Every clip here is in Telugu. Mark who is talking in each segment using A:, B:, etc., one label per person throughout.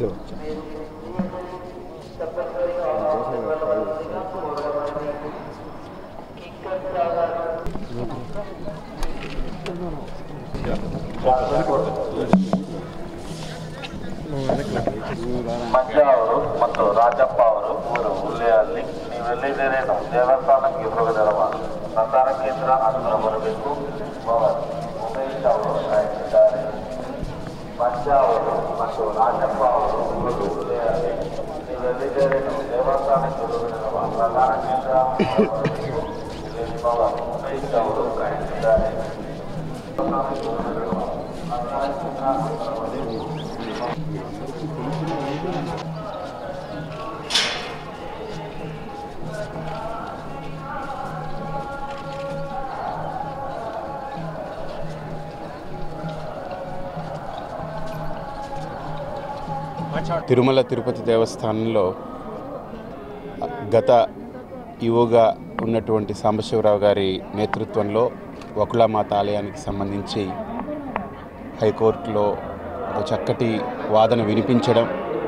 A: ಮಂಜ ಅವರು ಮತ್ತು ರಾಜಪ್ಪ ಅವರು ಊರು ಹುಲ್ಲೆಯಲ್ಲಿ ನೀವೆಲ್ಲಿದ್ದೀರೇನು ದೇವಸ್ಥಾನಕ್ಕೆ ಹೋಗದಿರವ ಸಂತಾನ ಕೇಂದ್ರ ಹತ್ತಿರ ಬರಬೇಕು ಭವನ್ ಉಮೇಶ್ ಅವರು ಕಾಯುತ್ತಿದ್ದಾರೆ ಮಂಜ ಅವರು ಮತ್ತು ರಾಜಪ್ಪ ಅವರು ಊರು ಹುಲ್ಲೆಯಲ್ಲಿ ನೀವೆಲ್ಲಿದ್ದೀರೇನು ದೇವಸ್ಥಾನಕ್ಕೆ ಹೋಗದಿರವ ಸಂತಾನ ಕೇಂದ್ರ ಹತ್ತಿರ ಬರಬೇಕು ಇಲ್ಲಿ ಭವನ್ ಉಮೇಶ್ ಅವರು ಕಾಯುತ್ತಿದ್ದಾರೆ ದೇವಸ್ಥಾನಕ್ಕೆ ಹೋಗದಿರವ ಸಂತಾನ ಕೇಂದ್ರ ಹತ್ತಿರ ಬರಬೇಕು
B: తిరుమల తిరుపతి దేవస్థానంలో గత ఈవోగా ఉన్నటువంటి సాంబశివరావు గారి నేతృత్వంలో వకులామాత ఆలయానికి సంబంధించి హైకోర్టులో ఒక చక్కటి వాదన వినిపించడం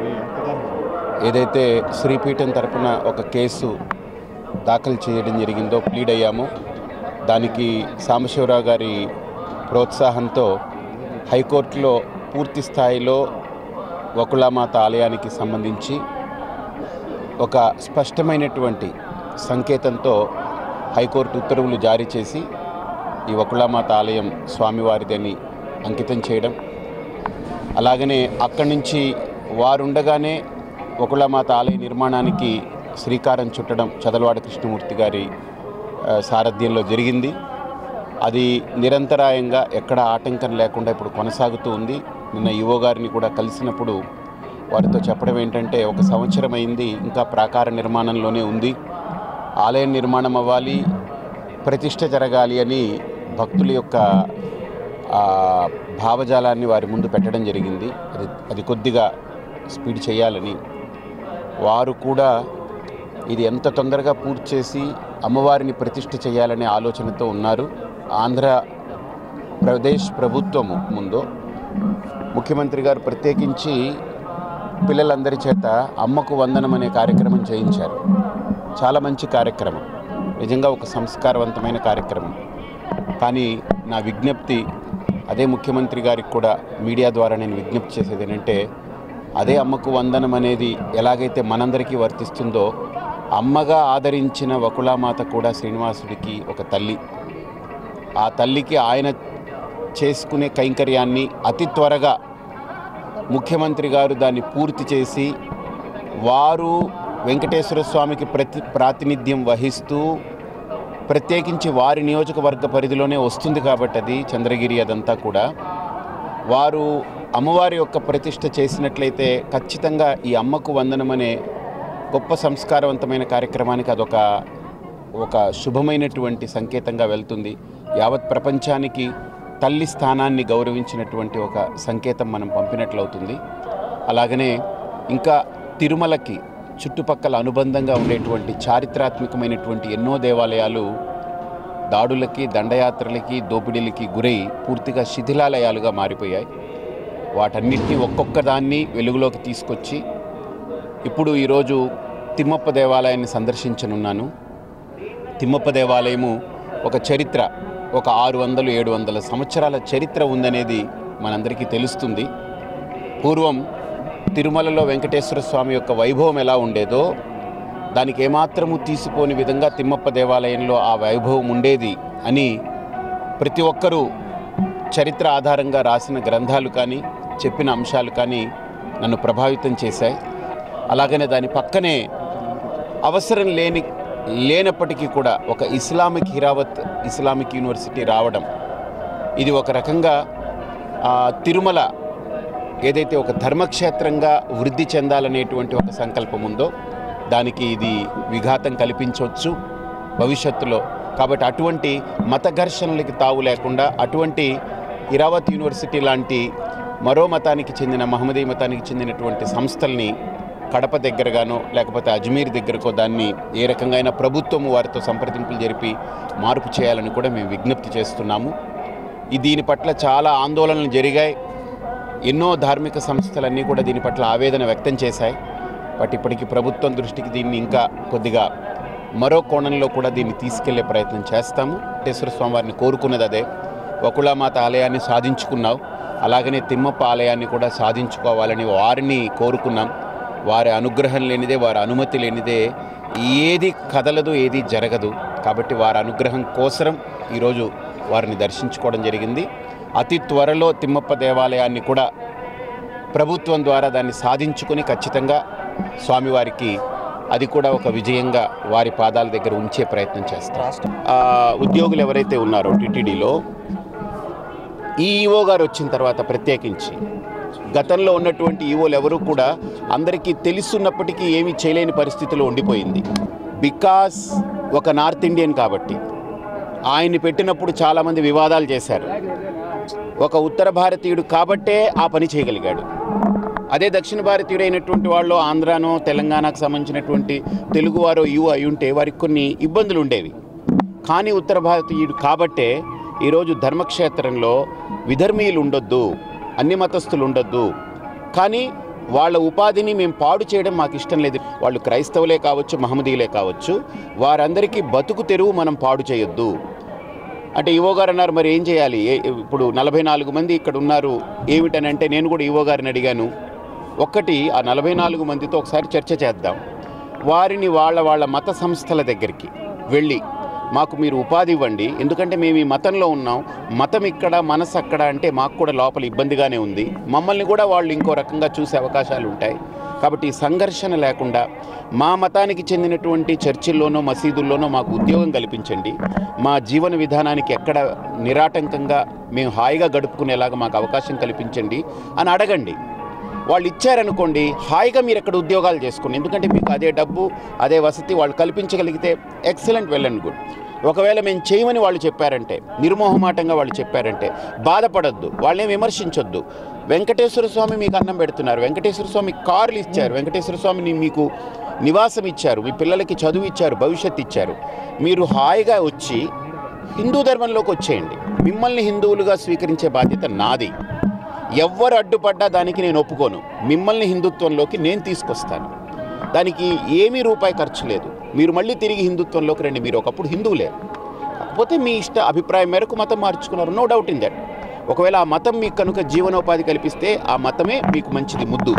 B: ఏదైతే శ్రీపీఠం తరపున ఒక కేసు దాఖలు చేయడం జరిగిందో ప్లీడ్ అయ్యామో దానికి సాంబశివరావు గారి ప్రోత్సాహంతో హైకోర్టులో పూర్తి స్థాయిలో వకులామాత ఆలయానికి సంబంధించి ఒక స్పష్టమైనటువంటి సంకేతంతో హైకోర్టు ఉత్తర్వులు జారీ చేసి ఈ వకులామాత ఆలయం స్వామివారిదని అంకితం చేయడం అలాగనే అక్కడి నుంచి వారుండగానే వకులామాత ఆలయ నిర్మాణానికి శ్రీకారం చుట్టడం చదలవాడ కృష్ణమూర్తి గారి ఆ, సారథ్యంలో జరిగింది అది నిరంతరాయంగా ఎక్కడ ఆటంకం లేకుండా ఇప్పుడు కొనసాగుతూ ఉంది నిన్న ఈవో గారిని కూడా కలిసినప్పుడు వారితో చెప్పడం ఏంటంటే ఒక సంవత్సరం అయింది ఇంకా ప్రాకార నిర్మాణంలోనే ఉంది ఆలయం నిర్మాణం అవ్వాలి ప్రతిష్ట జరగాలి అని భక్తుల యొక్క ఆ, భావజాలాన్ని వారి ముందు పెట్టడం జరిగింది అది అది కొద్దిగా స్పీడ్ చేయాలని వారు కూడా ఇది ఎంత తొందరగా పూర్తి చేసి అమ్మవారిని ప్రతిష్ఠ చేయాలనే ఆలోచనతో ఉన్నారు ఆంధ్ర ప్రదేశ్ ప్రభుత్వము ముందు ముఖ్యమంత్రి గారు ప్రత్యేకించి పిల్లలందరి చేత అమ్మకు వందనం అనే కార్యక్రమం చేయించారు చాలా మంచి కార్యక్రమం నిజంగా ఒక సంస్కారవంతమైన కార్యక్రమం కానీ నా విజ్ఞప్తి అదే ముఖ్యమంత్రి గారికి కూడా మీడియా ద్వారా నేను విజ్ఞప్తి చేసేది ఏంటంటే అదే అమ్మకు వందనం అనేది ఎలాగైతే మనందరికీ వర్తిస్తుందో అమ్మగా ఆదరించిన వకులామాత కూడా శ్రీనివాసుడికి ఒక తల్లి ఆ తల్లికి ఆయన చేసుకునే కైంకర్యాన్ని అతి త్వరగా ముఖ్యమంత్రి గారు దాన్ని పూర్తి చేసి వారు వెంకటేశ్వర స్వామికి ప్రతి ప్రాతినిధ్యం వహిస్తూ ప్రత్యేకించి వారి నియోజకవర్గ పరిధిలోనే వస్తుంది కాబట్టి అది చంద్రగిరి అదంతా కూడా వారు అమ్మవారి యొక్క ప్రతిష్ఠ చేసినట్లయితే ఖచ్చితంగా ఈ అమ్మకు వందనం అనే గొప్ప సంస్కారవంతమైన కార్యక్రమానికి అదొక ఒక శుభమైనటువంటి సంకేతంగా వెళ్తుంది యావత్ ప్రపంచానికి తల్లి స్థానాన్ని గౌరవించినటువంటి ఒక సంకేతం మనం పంపినట్లవుతుంది అలాగనే ఇంకా తిరుమలకి చుట్టుపక్కల అనుబంధంగా ఉండేటువంటి చారిత్రాత్మకమైనటువంటి ఎన్నో దేవాలయాలు దాడులకి దండయాత్రలకి దోపిడీలకి గురై పూర్తిగా శిథిలాలయాలుగా మారిపోయాయి వాటన్నిటిని ఒక్కొక్క దాన్ని వెలుగులోకి తీసుకొచ్చి ఇప్పుడు ఈరోజు తిమ్మప్ప దేవాలయాన్ని సందర్శించనున్నాను తిమ్మప్ప దేవాలయము ఒక చరిత్ర ఒక ఆరు వందలు ఏడు వందల సంవత్సరాల చరిత్ర ఉందనేది మనందరికీ తెలుస్తుంది పూర్వం తిరుమలలో వెంకటేశ్వర స్వామి యొక్క వైభవం ఎలా ఉండేదో దానికి ఏమాత్రము తీసిపోని విధంగా తిమ్మప్ప దేవాలయంలో ఆ వైభవం ఉండేది అని ప్రతి ఒక్కరూ చరిత్ర ఆధారంగా రాసిన గ్రంథాలు కానీ చెప్పిన అంశాలు కానీ నన్ను ప్రభావితం చేశాయి అలాగనే దాని పక్కనే అవసరం లేని లేనప్పటికీ కూడా ఒక ఇస్లామిక్ హిరావత్ ఇస్లామిక్ యూనివర్సిటీ రావడం ఇది ఒక రకంగా ఆ, తిరుమల ఏదైతే ఒక ధర్మక్షేత్రంగా వృద్ధి చెందాలనేటువంటి ఒక సంకల్పం ఉందో దానికి ఇది విఘాతం కల్పించవచ్చు భవిష్యత్తులో కాబట్టి అటువంటి మత ఘర్షణలకి తావు లేకుండా అటువంటి ఇరావత్ యూనివర్సిటీ లాంటి మరో మతానికి చెందిన మహమ్మదీ మతానికి చెందినటువంటి సంస్థల్ని కడప దగ్గరగానో లేకపోతే అజ్మీర్ దగ్గరకో దాన్ని ఏ రకంగా అయినా ప్రభుత్వము వారితో సంప్రదింపులు జరిపి మార్పు చేయాలని కూడా మేము విజ్ఞప్తి చేస్తున్నాము ఈ దీని పట్ల చాలా ఆందోళనలు జరిగాయి ఎన్నో ధార్మిక సంస్థలన్నీ కూడా దీని పట్ల ఆవేదన వ్యక్తం చేశాయి బట్ ఇప్పటికి ప్రభుత్వం దృష్టికి దీన్ని ఇంకా కొద్దిగా మరో కోణంలో కూడా దీన్ని తీసుకెళ్లే ప్రయత్నం చేస్తాము వెంకటేశ్వర స్వామి వారిని కోరుకున్నది అదే వకుళమాత ఆలయాన్ని సాధించుకున్నావు అలాగనే తిమ్మప్ప ఆలయాన్ని కూడా సాధించుకోవాలని వారిని కోరుకున్నాం వారి అనుగ్రహం లేనిదే వారి అనుమతి లేనిదే ఏది కదలదు ఏది జరగదు కాబట్టి వారి అనుగ్రహం కోసరం ఈరోజు వారిని దర్శించుకోవడం జరిగింది అతి త్వరలో తిమ్మప్ప దేవాలయాన్ని కూడా ప్రభుత్వం ద్వారా దాన్ని సాధించుకుని ఖచ్చితంగా స్వామివారికి అది కూడా ఒక విజయంగా వారి పాదాల దగ్గర ఉంచే ప్రయత్నం చేస్తాం ఆ, ఉద్యోగులు ఎవరైతే ఉన్నారో టీటీడీలో ఈ ఈఓ గారు వచ్చిన తర్వాత ప్రత్యేకించి గతంలో ఉన్నటువంటి ఈఓలు ఎవరు కూడా అందరికీ తెలుసున్నప్పటికీ ఏమీ చేయలేని పరిస్థితిలో ఉండిపోయింది బికాస్ ఒక నార్త్ ఇండియన్ కాబట్టి ఆయన్ని పెట్టినప్పుడు చాలామంది వివాదాలు చేశారు ఒక ఉత్తర భారతీయుడు కాబట్టే ఆ పని చేయగలిగాడు అదే దక్షిణ భారతీయుడు అయినటువంటి వాళ్ళు ఆంధ్రానో తెలంగాణకు సంబంధించినటువంటి తెలుగువారో యు అయి ఉంటే వారికి కొన్ని ఇబ్బందులు ఉండేవి కానీ ఉత్తర భారతీయుడు కాబట్టే ఈరోజు ధర్మక్షేత్రంలో విధర్మీయులు ఉండొద్దు అన్ని మతస్థులు ఉండొద్దు కానీ వాళ్ళ ఉపాధిని మేము పాడు చేయడం మాకు ఇష్టం లేదు వాళ్ళు క్రైస్తవులే కావచ్చు మహమ్మదీయులే కావచ్చు వారందరికీ బతుకు తెరువు మనం పాడు చేయొద్దు అంటే ఈవో గారు అన్నారు మరి ఏం చేయాలి ఏ- ఇప్పుడు నలభై నాలుగు మంది ఇక్కడ ఉన్నారు ఏమిటని అంటే నేను కూడా ఈవో గారిని అడిగాను ఒక్కటి ఆ నలభై నాలుగు మందితో ఒకసారి చర్చ చేద్దాం వారిని వాళ్ళ వాళ్ళ మత సంస్థల దగ్గరికి వెళ్ళి మాకు మీరు ఉపాధి ఇవ్వండి ఎందుకంటే మేము ఈ మతంలో ఉన్నాం మతం ఇక్కడ మనసు అక్కడ అంటే మాకు కూడా లోపల ఇబ్బందిగానే ఉంది మమ్మల్ని కూడా వాళ్ళు ఇంకో రకంగా చూసే అవకాశాలు ఉంటాయి కాబట్టి ఈ సంఘర్షణ లేకుండా మా మతానికి చెందినటువంటి చర్చిల్లోనో మసీదుల్లోనో మాకు ఉద్యోగం కల్పించండి మా జీవన విధానానికి ఎక్కడ నిరాటంకంగా మేము హాయిగా గడుపుకునేలాగా మాకు అవకాశం కల్పించండి అని అడగండి వాళ్ళు ఇచ్చారనుకోండి హాయిగా మీరు ఎక్కడ ఉద్యోగాలు చేసుకోండి ఎందుకంటే మీకు అదే డబ్బు అదే వసతి వాళ్ళు కల్పించగలిగితే ఎక్సలెంట్ వెల్ అండ్ గుడ్ ఒకవేళ మేము చేయమని వాళ్ళు చెప్పారంటే నిర్మోహమాటంగా వాళ్ళు చెప్పారంటే బాధపడొద్దు వాళ్ళని విమర్శించొద్దు వెంకటేశ్వర స్వామి మీకు అన్నం పెడుతున్నారు వెంకటేశ్వర స్వామి కార్లు ఇచ్చారు వెంకటేశ్వర స్వామిని మీకు నివాసం ఇచ్చారు మీ పిల్లలకి చదువు ఇచ్చారు భవిష్యత్తు ఇచ్చారు మీరు హాయిగా వచ్చి హిందూ ధర్మంలోకి వచ్చేయండి మిమ్మల్ని హిందువులుగా స్వీకరించే బాధ్యత నాది ఎవ్వరు అడ్డుపడ్డా దానికి నేను ఒప్పుకోను మిమ్మల్ని హిందుత్వంలోకి నేను తీసుకొస్తాను దానికి ఏమీ రూపాయి ఖర్చు లేదు మీరు మళ్ళీ తిరిగి హిందుత్వంలోకి రండి మీరు ఒకప్పుడు హిందువులే కాకపోతే మీ ఇష్ట అభిప్రాయం మేరకు మతం మార్చుకున్నారు నో డౌట్ ఇన్ దట్ ఒకవేళ ఆ మతం మీకు కనుక జీవనోపాధి కల్పిస్తే ఆ మతమే మీకు మంచిది ముద్దు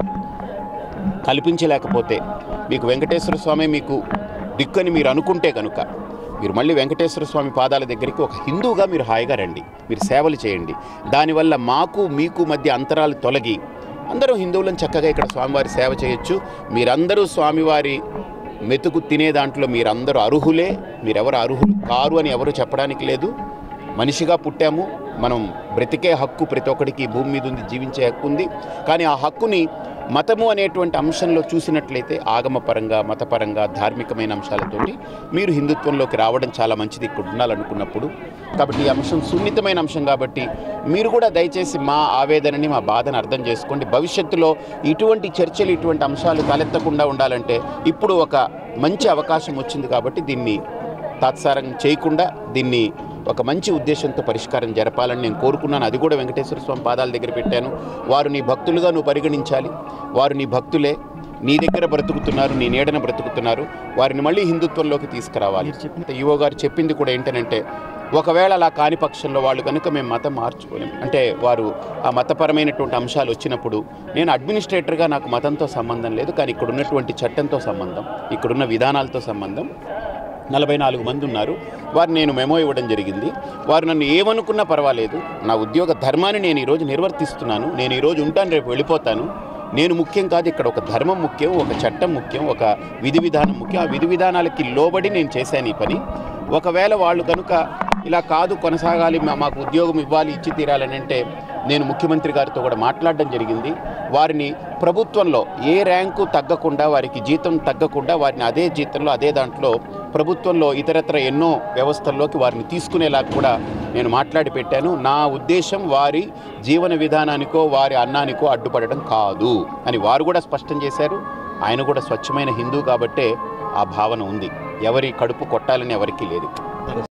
B: కల్పించలేకపోతే మీకు వెంకటేశ్వర స్వామి మీకు దిక్కని మీరు అనుకుంటే కనుక మీరు మళ్ళీ వెంకటేశ్వర స్వామి పాదాల దగ్గరికి ఒక హిందువుగా మీరు హాయిగా రండి మీరు సేవలు చేయండి దానివల్ల మాకు మీకు మధ్య అంతరాలు తొలగి అందరూ హిందువులను చక్కగా ఇక్కడ స్వామివారి సేవ చేయొచ్చు మీరందరూ స్వామివారి మెతుకు తినే దాంట్లో మీరందరూ అర్హులే మీరెవరు అర్హులు కారు అని ఎవరు చెప్పడానికి లేదు మనిషిగా పుట్టాము మనం బ్రతికే హక్కు ప్రతి ఒక్కడికి ఈ భూమి మీద ఉంది జీవించే హక్కు ఉంది కానీ ఆ హక్కుని మతము అనేటువంటి అంశంలో చూసినట్లయితే ఆగమపరంగా మతపరంగా ధార్మికమైన అంశాలతోటి మీరు హిందుత్వంలోకి రావడం చాలా మంచిది ఇక్కడ ఉండాలనుకున్నప్పుడు కాబట్టి ఈ అంశం సున్నితమైన అంశం కాబట్టి మీరు కూడా దయచేసి మా ఆవేదనని మా బాధను అర్థం చేసుకోండి భవిష్యత్తులో ఇటువంటి చర్చలు ఇటువంటి అంశాలు తలెత్తకుండా ఉండాలంటే ఇప్పుడు ఒక మంచి అవకాశం వచ్చింది కాబట్టి దీన్ని తాత్సారం చేయకుండా దీన్ని ఒక మంచి ఉద్దేశంతో పరిష్కారం జరపాలని నేను కోరుకున్నాను అది కూడా వెంకటేశ్వర స్వామి పాదాల దగ్గర పెట్టాను వారు నీ భక్తులుగా నువ్వు పరిగణించాలి వారు నీ భక్తులే నీ దగ్గర బ్రతుకుతున్నారు నీ నీడన బ్రతుకుతున్నారు వారిని మళ్ళీ హిందుత్వంలోకి తీసుకురావాలి యువ గారు చెప్పింది కూడా ఏంటనంటే ఒకవేళ అలా కాని పక్షంలో వాళ్ళు కనుక మేము మతం మార్చుకోలేం అంటే వారు ఆ మతపరమైనటువంటి అంశాలు వచ్చినప్పుడు నేను అడ్మినిస్ట్రేటర్గా నాకు మతంతో సంబంధం లేదు కానీ ఇక్కడ ఉన్నటువంటి చట్టంతో సంబంధం ఇక్కడున్న విధానాలతో సంబంధం నలభై నాలుగు మంది ఉన్నారు వారు నేను మెమో ఇవ్వడం జరిగింది వారు నన్ను ఏమనుకున్నా పర్వాలేదు నా ఉద్యోగ ధర్మాన్ని నేను ఈరోజు నిర్వర్తిస్తున్నాను నేను ఈరోజు ఉంటాను రేపు వెళ్ళిపోతాను నేను ముఖ్యం కాదు ఇక్కడ ఒక ధర్మం ముఖ్యం ఒక చట్టం ముఖ్యం ఒక విధి విధానం ముఖ్యం ఆ విధి విధానాలకి లోబడి నేను చేశాను ఈ పని ఒకవేళ వాళ్ళు కనుక ఇలా కాదు కొనసాగాలి మా- మాకు ఉద్యోగం ఇవ్వాలి ఇచ్చి తీరాలని అంటే నేను ముఖ్యమంత్రి గారితో కూడా మాట్లాడడం జరిగింది వారిని ప్రభుత్వంలో ఏ ర్యాంకు తగ్గకుండా వారికి జీతం తగ్గకుండా వారిని అదే జీతంలో అదే దాంట్లో ప్రభుత్వంలో ఇతరత్ర ఎన్నో వ్యవస్థల్లోకి వారిని తీసుకునేలా కూడా నేను మాట్లాడి పెట్టాను నా ఉద్దేశం వారి జీవన విధానానికో వారి అన్నానికో అడ్డుపడడం కాదు అని వారు కూడా స్పష్టం చేశారు ఆయన కూడా స్వచ్ఛమైన హిందూ కాబట్టే ఆ భావన ఉంది ఎవరి కడుపు కొట్టాలని ఎవరికీ లేదు